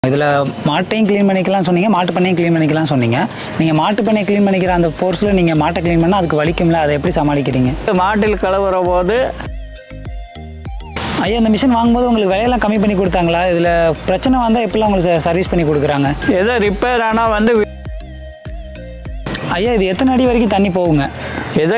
இதில் மாட்டையும் க்ளீன் பண்ணிக்கலாம் சொன்னீங்க மாட்டு பண்ணையும் க்ளீன் பண்ணிக்கலாம் சொன்னீங்க நீங்கள் மாட்டு பண்ணையை க்ளீன் பண்ணிக்கிற அந்த ஃபோர்ஸில் நீங்கள் மாட்டை க்ளீன் பண்ணால் அதுக்கு வலிக்கும்ல அதை எப்படி சமாளிக்கிறீங்க மாட்டில் கழுவுற போது ஐயா இந்த மிஷின் வாங்கும்போது உங்களுக்கு விலையெல்லாம் கம்மி பண்ணி கொடுத்தாங்களா இதில் பிரச்சனை வந்தால் எப்படிலாம் உங்களுக்கு சர்வீஸ் பண்ணி கொடுக்குறாங்க ஏதோ ரிப்பேர் ஆனால் வந்து வி- ஐயா இது எத்தனை அடி வரைக்கும் தண்ணி போகுங்க ஏதோ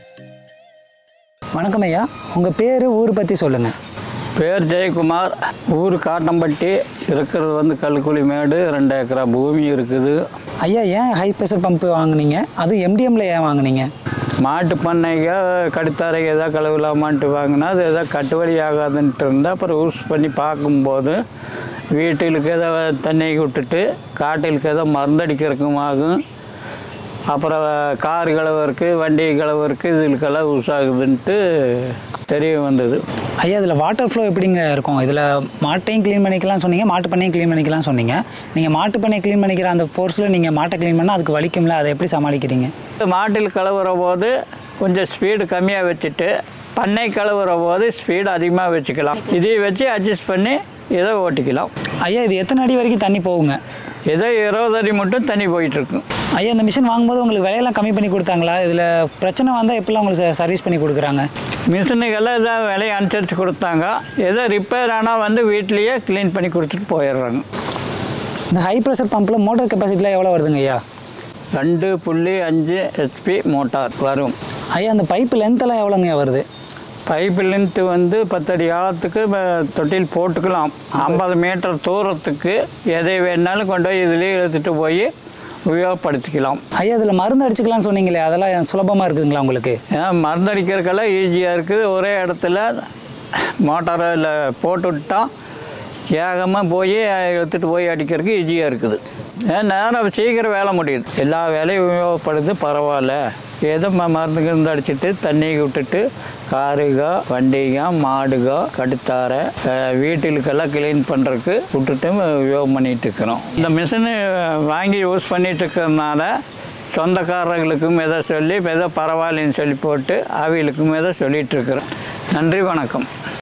வணக்கம் ஐயா உங்கள் பேர் ஊர் பற்றி சொல்லுங்கள் பேர் ஜெயக்குமார் ஊர் காட்டம்பட்டி இருக்கிறது வந்து கல்குழி மேடு ரெண்டு ஏக்கரா பூமி இருக்குது ஐயா ஏன் ஹை ப்ரெஷர் பம்ப் வாங்குனீங்க அதுவும் எம்டிஎம்ல ஏன் வாங்குனீங்க மாட்டு பண்ணைக்கு கடுத்தாரை ஏதோ கழுவலாமான்ட்டு வாங்கினா அது ஏதோ கட்டுவடி ஆகாதுன்ட்டு இருந்தால் அப்புறம் யூஸ் பண்ணி பார்க்கும்போது வீட்டுக்கு ஏதோ தண்ணி விட்டுட்டு காட்டிலுக்கு ஏதோ மருந்தடிக்கிறதுக்கும் ஆகும் அப்புறம் கார் கழுவருக்கு வண்டி கழுவருக்கு இதுக்கெல்லாம் யூஸ் ஆகுதுன்ட்டு தெரிய வந்தது ஐயா இதில் வாட்டர் ஃப்ளோ எப்படிங்க இருக்கும் இதில் மாட்டையும் க்ளீன் பண்ணிக்கலாம் சொன்னீங்க மாட்டு பண்ணையும் க்ளீன் பண்ணிக்கலாம் சொன்னீங்க நீங்கள் மாட்டு பண்ணையை க்ளீன் பண்ணிக்கிற அந்த ஃபோர்ஸில் நீங்கள் மாட்டை க்ளீன் பண்ணால் அதுக்கு வலிக்கும்ல அதை எப்படி சமாளிக்கிறீங்க மாட்டில் கழுவுற போது கொஞ்சம் ஸ்பீடு கம்மியாக வச்சுட்டு பண்ணை கழுவுற போது ஸ்பீடு அதிகமாக வச்சுக்கலாம் இதை வச்சு அட்ஜஸ்ட் பண்ணி ஏதோ ஓட்டிக்கலாம் ஐயா இது எத்தனை அடி வரைக்கும் தண்ணி போகுங்க ஏதோ இருபது அடி மட்டும் தண்ணி போயிட்டுருக்கும் ஐயா இந்த மிஷின் வாங்கும்போது உங்களுக்கு விலையெல்லாம் கம்மி பண்ணி கொடுத்தாங்களா இதில் பிரச்சனை வந்தால் எப்படிலாம் உங்களுக்கு சர்வீஸ் பண்ணி கொடுக்குறாங்க மிஷினுக்கெல்லாம் ஏதோ விலையை அனுசரித்து கொடுத்தாங்க ஏதோ ரிப்பேர் ஆனால் வந்து வீட்லேயே க்ளீன் பண்ணி கொடுத்துட்டு போயிடுறாங்க இந்த ஹை ப்ரெஷர் பம்பில் மோட்டர் கெப்பாசிட்டிலாம் எவ்வளோ வருதுங்க ஐயா ரெண்டு புள்ளி அஞ்சு ஹெச்பி மோட்டார் வரும் ஐயா அந்த பைப்பு லென்த்தெல்லாம் எவ்வளோங்க வருது பைப்பு லென்த்து வந்து பத்தடி ஆழத்துக்கு ம- தொட்டில் போட்டுக்கலாம் ஐம்பது மீட்டர் தூரத்துக்கு எதை வேணாலும் கொண்டு போய் இதுலேயே இழுத்துட்டு போய் உபயோகப்படுத்திக்கலாம் ஐயா இதில் மருந்து அடிச்சுக்கலாம்னு சொன்னீங்களே அதெல்லாம் சுலபமாக இருக்குதுங்களா உங்களுக்கு ஏன் மருந்தடிக்கிறதுக்கெல்லாம் ஈஸியாக இருக்குது ஒரே இடத்துல மோட்டாரில் போட்டு விட்டா வேகமாக போய் எடுத்துகிட்டு போய் அடிக்கிறதுக்கு ஈஸியாக இருக்குது ஏன் நேரம் சீக்கிரம் வேலை முடியுது எல்லா வேலையும் உபயோகப்படுது பரவாயில்ல ஏதோ ம மருந்து கிருந்து அடிச்சுட்டு தண்ணி விட்டுட்டு காருக வண்டிக மாடுக கடுத்தார அஹ், வீட்டுக்கெல்லாம் க்ளீன் பண்ணுறதுக்கு விட்டுட்டு உபயோகம் பண்ணிட்டு இருக்கிறோம் இந்த மிஷினு வாங்கி யூஸ் பண்ணிட்டு இருக்கிறதுனால சொந்தக்காரர்களுக்கும் ஏதோ சொல்லி ஏதோ பரவாயில்லைன்னு சொல்லி போட்டு அவிகளுக்கும் ஏதோ சொல்லிட்டு இருக்கிறோம் நன்றி வணக்கம்